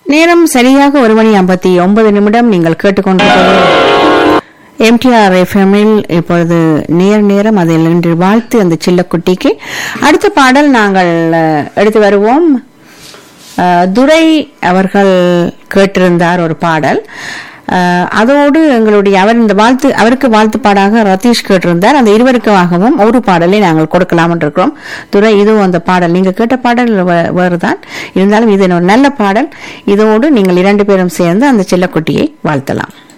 நேரம் சரியாக ஒரு மணி ஐம்பத்தி ஒன்பது நிமிடம் நீங்கள் கேட்டுக்கொண்டிருப்பது எம்டிஆர் எஃப்எம்மில் இப்பொழுது நேர் நேரம் அதில் இன்று வாழ்த்து அந்த சில்லக்குட்டிக்கு அடுத்த பாடல் நாங்கள் அஹ், எடுத்து வருவோம் அஹ், துரை அவர்கள் கேட்டிருந்தார் ஒரு பாடல் அஹ், அதோடு எங்களுடைய அவர் இந்த வாழ்த்து அவருக்கு வாழ்த்து பாடாக ரதீஷ் கேட்டிருந்தார் அந்த இருவருக்காகவும் ஒரு பாடலை நாங்கள் கொடுக்கலாம் இருக்கிறோம் துரை இதுவும் அந்த பாடல் நீங்க கேட்ட பாடல் வே- வேறுதான் இருந்தாலும் இது ஒரு நல்ல பாடல் இதோடு நீங்கள் இரண்டு பேரும் சேர்ந்து அந்த செல்லக்குட்டியை வாழ்த்தலாம்